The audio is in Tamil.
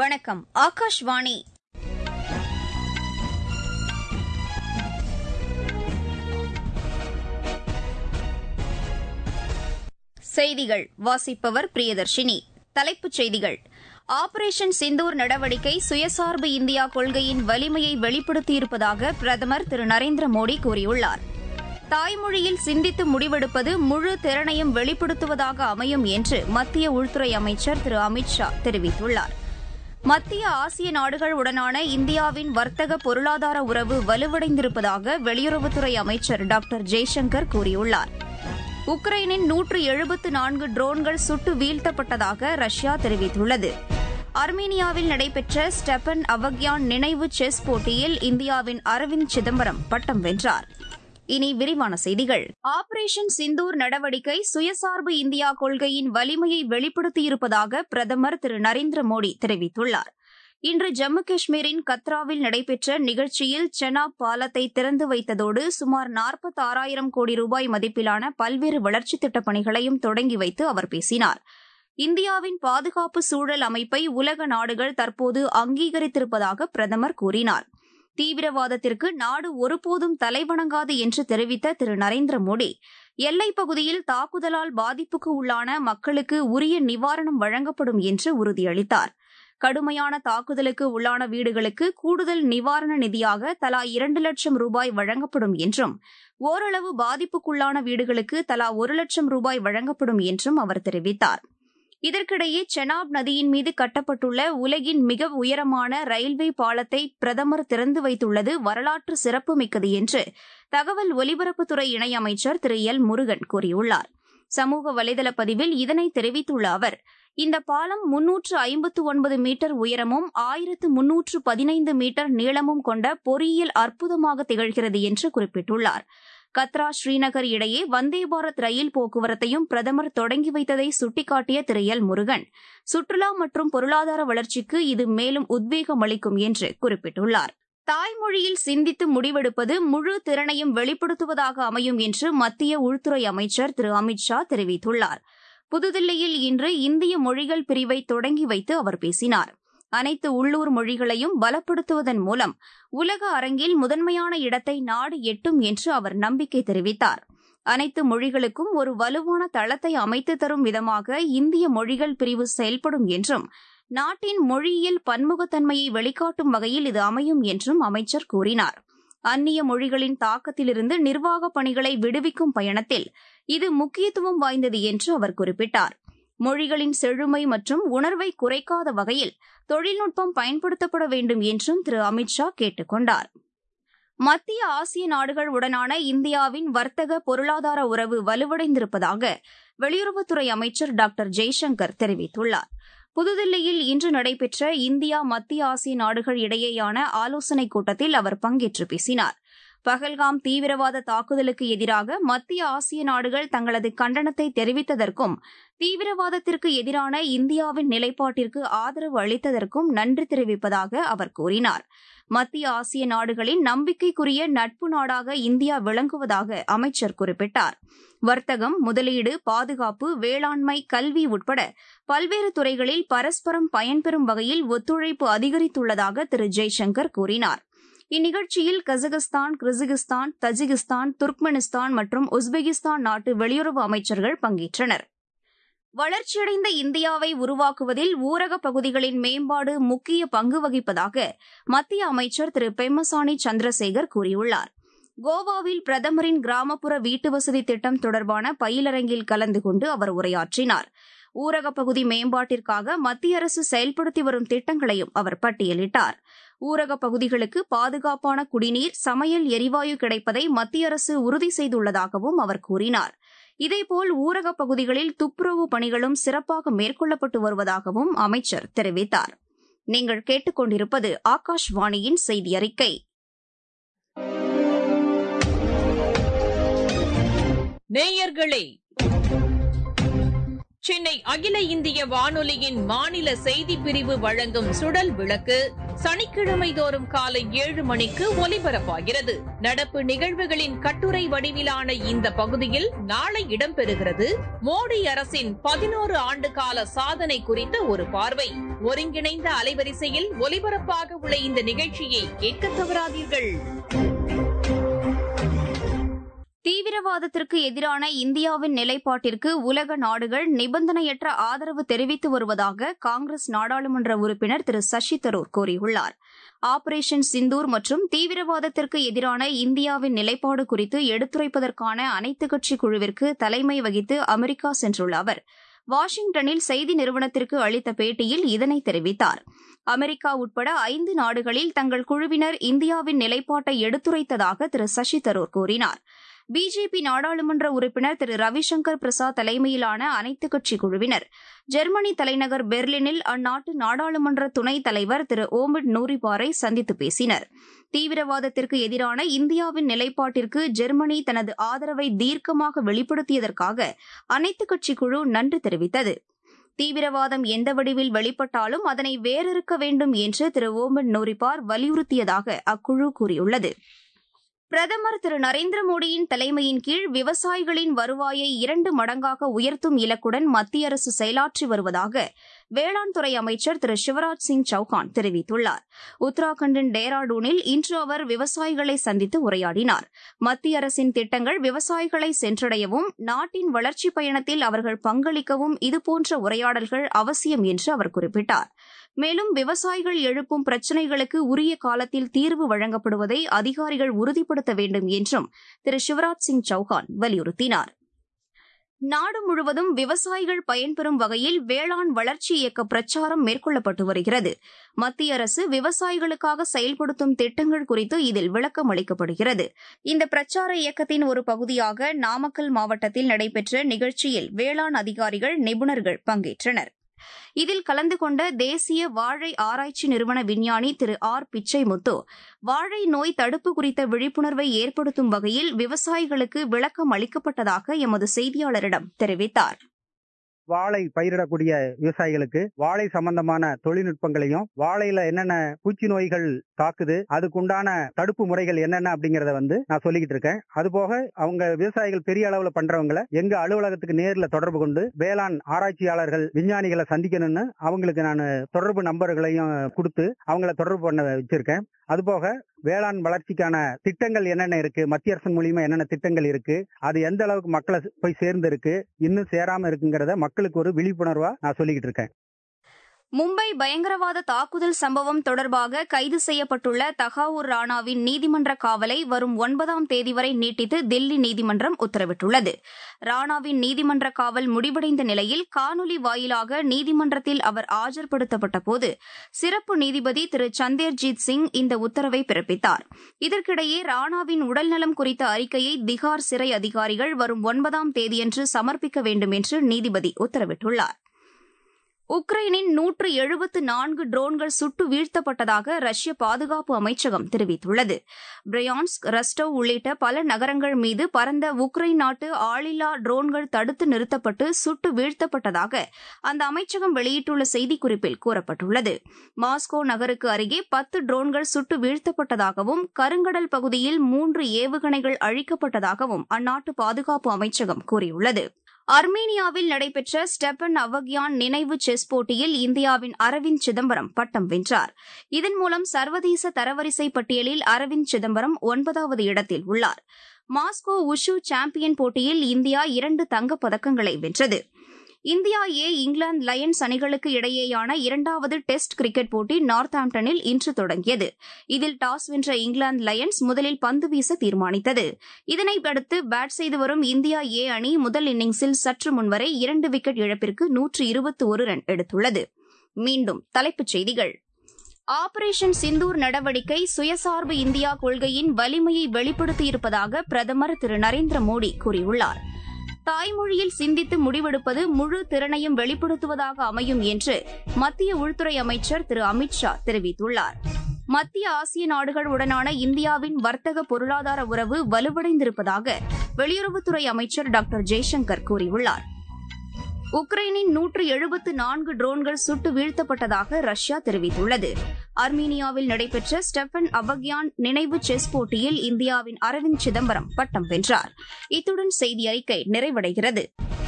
வணக்கம் ஆகாஷ்வாணி செய்திகள் வாசிப்பவர் பிரியதர்ஷினி தலைப்புச் செய்திகள் ஆபரேஷன் சிந்தூர் நடவடிக்கை சுயசார்பு இந்தியா கொள்கையின் வலிமையை வெளிப்படுத்தியிருப்பதாக பிரதமர் திரு நரேந்திர மோடி கூறியுள்ளார் தாய்மொழியில் சிந்தித்து முடிவெடுப்பது முழு திறனையும் வெளிப்படுத்துவதாக அமையும் என்று மத்திய உள்துறை அமைச்சர் திரு அமித் ஷா தெரிவித்துள்ளார் மத்திய ஆசிய நாடுகளுடனான இந்தியாவின் வர்த்தக பொருளாதார உறவு வலுவடைந்திருப்பதாக வெளியுறவுத்துறை அமைச்சர் டாக்டர் ஜெய்சங்கர் கூறியுள்ளார் உக்ரைனின் நூற்று எழுபத்து நான்கு ட்ரோன்கள் சுட்டு வீழ்த்தப்பட்டதாக ரஷ்யா தெரிவித்துள்ளது அர்மீனியாவில் நடைபெற்ற ஸ்டெபன் அவக்யான் நினைவு செஸ் போட்டியில் இந்தியாவின் அரவிந்த் சிதம்பரம் பட்டம் வென்றார் இனி விரிவான செய்திகள் ஆபரேஷன் சிந்தூர் நடவடிக்கை சுயசார்பு இந்தியா கொள்கையின் வலிமையை வெளிப்படுத்தியிருப்பதாக பிரதமர் திரு நரேந்திர மோடி தெரிவித்துள்ளார் இன்று ஜம்மு காஷ்மீரின் கத்ராவில் நடைபெற்ற நிகழ்ச்சியில் செனாப் பாலத்தை திறந்து வைத்ததோடு சுமார் நாற்பத்தாறாயிரம் கோடி ரூபாய் மதிப்பிலான பல்வேறு வளர்ச்சித் திட்டப் பணிகளையும் தொடங்கி வைத்து அவர் பேசினார் இந்தியாவின் பாதுகாப்பு சூழல் அமைப்பை உலக நாடுகள் தற்போது அங்கீகரித்திருப்பதாக பிரதமர் கூறினார் தீவிரவாதத்திற்கு நாடு ஒருபோதும் தலைவணங்காது என்று தெரிவித்த திரு நரேந்திர மோடி எல்லைப் பகுதியில் தாக்குதலால் பாதிப்புக்கு உள்ளான மக்களுக்கு உரிய நிவாரணம் வழங்கப்படும் என்று உறுதியளித்தார் கடுமையான தாக்குதலுக்கு உள்ளான வீடுகளுக்கு கூடுதல் நிவாரண நிதியாக தலா இரண்டு லட்சம் ரூபாய் வழங்கப்படும் என்றும் ஓரளவு பாதிப்புக்குள்ளான வீடுகளுக்கு தலா ஒரு லட்சம் ரூபாய் வழங்கப்படும் என்றும் அவர் தெரிவித்தார் இதற்கிடையே செனாப் நதியின் மீது கட்டப்பட்டுள்ள உலகின் மிக உயரமான ரயில்வே பாலத்தை பிரதமர் திறந்து வைத்துள்ளது வரலாற்று சிறப்புமிக்கது என்று தகவல் ஒலிபரப்புத்துறை இணையமைச்சர் திரு எல் முருகன் கூறியுள்ளார் சமூக வலைதள பதிவில் இதனை தெரிவித்துள்ள அவர் இந்த பாலம் முன்னூற்று ஐம்பத்து ஒன்பது மீட்டர் உயரமும் ஆயிரத்து முன்னூற்று பதினைந்து மீட்டர் நீளமும் கொண்ட பொறியியல் அற்புதமாக திகழ்கிறது என்று குறிப்பிட்டுள்ளார் கத்ரா ஸ்ரீநகர் இடையே வந்தே பாரத் ரயில் போக்குவரத்தையும் பிரதமர் தொடங்கி வைத்ததை சுட்டிக்காட்டிய திரு எல் முருகன் சுற்றுலா மற்றும் பொருளாதார வளர்ச்சிக்கு இது மேலும் உத்வேகம் அளிக்கும் என்று குறிப்பிட்டுள்ளார் தாய்மொழியில் சிந்தித்து முடிவெடுப்பது முழு திறனையும் வெளிப்படுத்துவதாக அமையும் என்று மத்திய உள்துறை அமைச்சர் திரு அமித் ஷா தெரிவித்துள்ளார் புதுதில்லியில் இன்று இந்திய மொழிகள் பிரிவை தொடங்கி வைத்து அவர் பேசினார் அனைத்து உள்ளூர் மொழிகளையும் பலப்படுத்துவதன் மூலம் உலக அரங்கில் முதன்மையான இடத்தை நாடு எட்டும் என்று அவர் நம்பிக்கை தெரிவித்தார் அனைத்து மொழிகளுக்கும் ஒரு வலுவான தளத்தை அமைத்து தரும் விதமாக இந்திய மொழிகள் பிரிவு செயல்படும் என்றும் நாட்டின் மொழியியல் பன்முகத்தன்மையை வெளிக்காட்டும் வகையில் இது அமையும் என்றும் அமைச்சர் கூறினார் அந்நிய மொழிகளின் தாக்கத்திலிருந்து நிர்வாக பணிகளை விடுவிக்கும் பயணத்தில் இது முக்கியத்துவம் வாய்ந்தது என்று அவர் குறிப்பிட்டார் மொழிகளின் செழுமை மற்றும் உணர்வை குறைக்காத வகையில் தொழில்நுட்பம் பயன்படுத்தப்பட வேண்டும் என்றும் திரு அமித் ஷா கேட்டுக் கொண்டார் மத்திய ஆசிய நாடுகள் உடனான இந்தியாவின் வர்த்தக பொருளாதார உறவு வலுவடைந்திருப்பதாக வெளியுறவுத்துறை அமைச்சர் டாக்டர் ஜெய்சங்கர் தெரிவித்துள்ளார் புதுதில்லியில் இன்று நடைபெற்ற இந்தியா மத்திய ஆசிய நாடுகள் இடையேயான ஆலோசனைக் கூட்டத்தில் அவர் பங்கேற்று பேசினார் பகல்காம் தீவிரவாத தாக்குதலுக்கு எதிராக மத்திய ஆசிய நாடுகள் தங்களது கண்டனத்தை தெரிவித்ததற்கும் தீவிரவாதத்திற்கு எதிரான இந்தியாவின் நிலைப்பாட்டிற்கு ஆதரவு அளித்ததற்கும் நன்றி தெரிவிப்பதாக அவர் கூறினார் மத்திய ஆசிய நாடுகளின் நம்பிக்கைக்குரிய நட்பு நாடாக இந்தியா விளங்குவதாக அமைச்சர் குறிப்பிட்டார் வர்த்தகம் முதலீடு பாதுகாப்பு வேளாண்மை கல்வி உட்பட பல்வேறு துறைகளில் பரஸ்பரம் பயன்பெறும் வகையில் ஒத்துழைப்பு அதிகரித்துள்ளதாக திரு ஜெய்சங்கர் கூறினார் இந்நிகழ்ச்சியில் கஜகஸ்தான் கிர்கிஸ்தான் தஜிகிஸ்தான் துர்க்மெனிஸ்தான் மற்றும் உஸ்பெகிஸ்தான் நாட்டு வெளியுறவு அமைச்சர்கள் பங்கேற்றனர் வளர்ச்சியடைந்த இந்தியாவை உருவாக்குவதில் ஊரகப் பகுதிகளின் மேம்பாடு முக்கிய பங்கு வகிப்பதாக மத்திய அமைச்சர் திரு பெம்மசானி சந்திரசேகர் கூறியுள்ளார் கோவாவில் பிரதமரின் கிராமப்புற வீட்டுவசதி திட்டம் தொடர்பான பயிலரங்கில் கலந்து கொண்டு அவர் உரையாற்றினார் ஊரகப் பகுதி மேம்பாட்டிற்காக மத்திய அரசு செயல்படுத்தி வரும் திட்டங்களையும் அவர் பட்டியலிட்டார் ஊரகப் பகுதிகளுக்கு பாதுகாப்பான குடிநீர் சமையல் எரிவாயு கிடைப்பதை மத்திய அரசு உறுதி செய்துள்ளதாகவும் அவர் கூறினார் இதேபோல் ஊரகப் பகுதிகளில் துப்புரவு பணிகளும் சிறப்பாக மேற்கொள்ளப்பட்டு வருவதாகவும் அமைச்சர் தெரிவித்தார் நீங்கள் கேட்டுக்கொண்டிருப்பது ஆகாஷ்வாணியின் செய்தி அறிக்கை நேயர்களே சென்னை அகில இந்திய வானொலியின் மாநில செய்திப் பிரிவு வழங்கும் சுடல் விளக்கு சனிக்கிழமை தோறும் காலை ஏழு மணிக்கு ஒலிபரப்பாகிறது நடப்பு நிகழ்வுகளின் கட்டுரை வடிவிலான இந்த பகுதியில் நாளை இடம்பெறுகிறது மோடி அரசின் பதினோரு ஆண்டு கால சாதனை குறித்த ஒரு பார்வை ஒருங்கிணைந்த அலைவரிசையில் ஒலிபரப்பாக உள்ள இந்த நிகழ்ச்சியை கேட்க தவறாதீர்கள் தீவிரவாதத்திற்கு எதிரான இந்தியாவின் நிலைப்பாட்டிற்கு உலக நாடுகள் நிபந்தனையற்ற ஆதரவு தெரிவித்து வருவதாக காங்கிரஸ் நாடாளுமன்ற உறுப்பினர் திரு சசி தரூர் கூறியுள்ளார் ஆபரேஷன் சிந்தூர் மற்றும் தீவிரவாதத்திற்கு எதிரான இந்தியாவின் நிலைப்பாடு குறித்து எடுத்துரைப்பதற்கான அனைத்துக் கட்சி குழுவிற்கு தலைமை வகித்து அமெரிக்கா சென்றுள்ள அவர் வாஷிங்டனில் செய்தி நிறுவனத்திற்கு அளித்த பேட்டியில் இதனை தெரிவித்தார் அமெரிக்கா உட்பட ஐந்து நாடுகளில் தங்கள் குழுவினர் இந்தியாவின் நிலைப்பாட்டை எடுத்துரைத்ததாக திரு சசி தரூர் கூறினார் பிஜேபி நாடாளுமன்ற உறுப்பினர் திரு ரவிசங்கர் பிரசாத் தலைமையிலான அனைத்துக் கட்சி குழுவினர் ஜெர்மனி தலைநகர் பெர்லினில் அந்நாட்டு நாடாளுமன்ற துணைத் தலைவர் திரு ஓமிட் நூரிபாரை சந்தித்து பேசினர் தீவிரவாதத்திற்கு எதிரான இந்தியாவின் நிலைப்பாட்டிற்கு ஜெர்மனி தனது ஆதரவை தீர்க்கமாக வெளிப்படுத்தியதற்காக அனைத்துக் கட்சி குழு நன்றி தெரிவித்தது தீவிரவாதம் எந்த வடிவில் வெளிப்பட்டாலும் அதனை வேறறுக்க வேண்டும் என்று திரு ஓமன் நோரிபார் வலியுறுத்தியதாக அக்குழு கூறியுள்ளது பிரதமர் திரு நரேந்திர மோடியின் தலைமையின் கீழ் விவசாயிகளின் வருவாயை இரண்டு மடங்காக உயர்த்தும் இலக்குடன் மத்திய அரசு செயலாற்றி வருவதாக வேளாண் துறை அமைச்சர் திரு சிவராஜ் சிங் சௌகான் தெரிவித்துள்ளார் உத்தராகண்டின் டேராடூனில் இன்று அவர் விவசாயிகளை சந்தித்து உரையாடினார் மத்திய அரசின் திட்டங்கள் விவசாயிகளை சென்றடையவும் நாட்டின் வளர்ச்சிப் பயணத்தில் அவர்கள் பங்களிக்கவும் இதுபோன்ற உரையாடல்கள் அவசியம் என்று அவர் குறிப்பிட்டார் மேலும் விவசாயிகள் எழுப்பும் பிரச்சினைகளுக்கு உரிய காலத்தில் தீர்வு வழங்கப்படுவதை அதிகாரிகள் உறுதிப்படுத்த வேண்டும் என்றும் திரு சிவராஜ் சிங் சௌகான் வலியுறுத்தினார் நாடு முழுவதும் விவசாயிகள் பயன்பெறும் வகையில் வேளாண் வளர்ச்சி இயக்க பிரச்சாரம் மேற்கொள்ளப்பட்டு வருகிறது மத்திய அரசு விவசாயிகளுக்காக செயல்படுத்தும் திட்டங்கள் குறித்து இதில் விளக்கம் அளிக்கப்படுகிறது இந்த பிரச்சார இயக்கத்தின் ஒரு பகுதியாக நாமக்கல் மாவட்டத்தில் நடைபெற்ற நிகழ்ச்சியில் வேளாண் அதிகாரிகள் நிபுணர்கள் பங்கேற்றனர் இதில் கலந்து கொண்ட தேசிய வாழை ஆராய்ச்சி நிறுவன விஞ்ஞானி திரு ஆர் பிச்சைமுத்து வாழை நோய் தடுப்பு குறித்த விழிப்புணர்வை ஏற்படுத்தும் வகையில் விவசாயிகளுக்கு விளக்கம் அளிக்கப்பட்டதாக எமது செய்தியாளரிடம் தெரிவித்தார் வாழை பயிரிடக்கூடிய விவசாயிகளுக்கு வாழை சம்பந்தமான தொழில்நுட்பங்களையும் வாழையில என்னென்ன பூச்சி நோய்கள் தாக்குது அதுக்குண்டான தடுப்பு முறைகள் என்னென்ன அப்படிங்கறத வந்து நான் சொல்லிக்கிட்டு இருக்கேன் அதுபோக அவங்க விவசாயிகள் பெரிய அளவுல பண்றவங்களை எங்க அலுவலகத்துக்கு நேர்ல தொடர்பு கொண்டு வேளாண் ஆராய்ச்சியாளர்கள் விஞ்ஞானிகளை சந்திக்கணும்னு அவங்களுக்கு நான் தொடர்பு நம்பர்களையும் கொடுத்து அவங்கள தொடர்பு பண்ண வச்சிருக்கேன் அதுபோக வேளாண் வளர்ச்சிக்கான திட்டங்கள் என்னென்ன இருக்கு மத்திய அரசு மூலியமா என்னென்ன திட்டங்கள் இருக்கு அது எந்த அளவுக்கு மக்களை போய் சேர்ந்து இருக்கு இன்னும் சேராம இருக்குங்கிறத மக்களுக்கு ஒரு விழிப்புணர்வா நான் சொல்லிக்கிட்டு இருக்கேன் மும்பை பயங்கரவாத தாக்குதல் சம்பவம் தொடர்பாக கைது செய்யப்பட்டுள்ள தகாவூர் ராணாவின் நீதிமன்ற காவலை வரும் ஒன்பதாம் தேதி வரை நீட்டித்து தில்லி நீதிமன்றம் உத்தரவிட்டுள்ளது ராணாவின் நீதிமன்ற காவல் முடிவடைந்த நிலையில் காணொலி வாயிலாக நீதிமன்றத்தில் அவர் ஆஜர்படுத்தப்பட்ட போது சிறப்பு நீதிபதி திரு சந்தேர்ஜீத் சிங் இந்த உத்தரவை பிறப்பித்தார் இதற்கிடையே ராணாவின் உடல்நலம் குறித்த அறிக்கையை திகார் சிறை அதிகாரிகள் வரும் ஒன்பதாம் தேதியன்று சமர்ப்பிக்க வேண்டும் என்று நீதிபதி உத்தரவிட்டுள்ளார் உக்ரைனின் நூற்று எழுபத்து நான்கு ட்ரோன்கள் சுட்டு வீழ்த்தப்பட்டதாக ரஷ்ய பாதுகாப்பு அமைச்சகம் தெரிவித்துள்ளது பிரையான்ஸ்க் ரஸ்டவ் உள்ளிட்ட பல நகரங்கள் மீது பறந்த உக்ரைன் நாட்டு ஆளில்லா ட்ரோன்கள் தடுத்து நிறுத்தப்பட்டு சுட்டு வீழ்த்தப்பட்டதாக அந்த அமைச்சகம் வெளியிட்டுள்ள செய்திக்குறிப்பில் கூறப்பட்டுள்ளது மாஸ்கோ நகருக்கு அருகே பத்து ட்ரோன்கள் சுட்டு வீழ்த்தப்பட்டதாகவும் கருங்கடல் பகுதியில் மூன்று ஏவுகணைகள் அழிக்கப்பட்டதாகவும் அந்நாட்டு பாதுகாப்பு அமைச்சகம் கூறியுள்ளது அர்மேனியாவில் நடைபெற்ற ஸ்டெபன் அவக்யான் நினைவு செஸ் போட்டியில் இந்தியாவின் அரவிந்த் சிதம்பரம் பட்டம் வென்றார் இதன் மூலம் சர்வதேச தரவரிசை பட்டியலில் அரவிந்த் சிதம்பரம் ஒன்பதாவது இடத்தில் உள்ளார் மாஸ்கோ உஷு சாம்பியன் போட்டியில் இந்தியா இரண்டு தங்கப் பதக்கங்களை வென்றது இந்தியா ஏ இங்கிலாந்து லயன்ஸ் அணிகளுக்கு இடையேயான இரண்டாவது டெஸ்ட் கிரிக்கெட் போட்டி நார்த்தாம்டனில் இன்று தொடங்கியது இதில் டாஸ் வென்ற இங்கிலாந்து லயன்ஸ் முதலில் பந்து வீச தீர்மானித்தது இதனை அடுத்து பேட் செய்து வரும் இந்தியா ஏ அணி முதல் இன்னிங்ஸில் சற்று முன்வரை இரண்டு விக்கெட் இழப்பிற்கு நூற்று இருபத்தி ஒரு ரன் எடுத்துள்ளது மீண்டும் தலைப்புச் செய்திகள் ஆபரேஷன் சிந்தூர் நடவடிக்கை சுயசார்பு இந்தியா கொள்கையின் வலிமையை வெளிப்படுத்தியிருப்பதாக பிரதமர் திரு நரேந்திர மோடி கூறியுள்ளார் தாய்மொழியில் சிந்தித்து முடிவெடுப்பது முழு திறனையும் வெளிப்படுத்துவதாக அமையும் என்று மத்திய உள்துறை அமைச்சர் திரு அமித் ஷா தெரிவித்துள்ளார் மத்திய ஆசிய நாடுகளுடனான இந்தியாவின் வர்த்தக பொருளாதார உறவு வலுவடைந்திருப்பதாக வெளியுறவுத்துறை அமைச்சர் டாக்டர் ஜெய்சங்கர் கூறியுள்ளார் உக்ரைனின் நூற்று எழுபத்து நான்கு ட்ரோன்கள் சுட்டு வீழ்த்தப்பட்டதாக ரஷ்யா தெரிவித்துள்ளது அர்மீனியாவில் நடைபெற்ற ஸ்டெபன் அபக்யான் நினைவு செஸ் போட்டியில் இந்தியாவின் அரவிந்த் சிதம்பரம் பட்டம் வென்றார் இத்துடன் செய்தி அறிக்கை நிறைவடைகிறது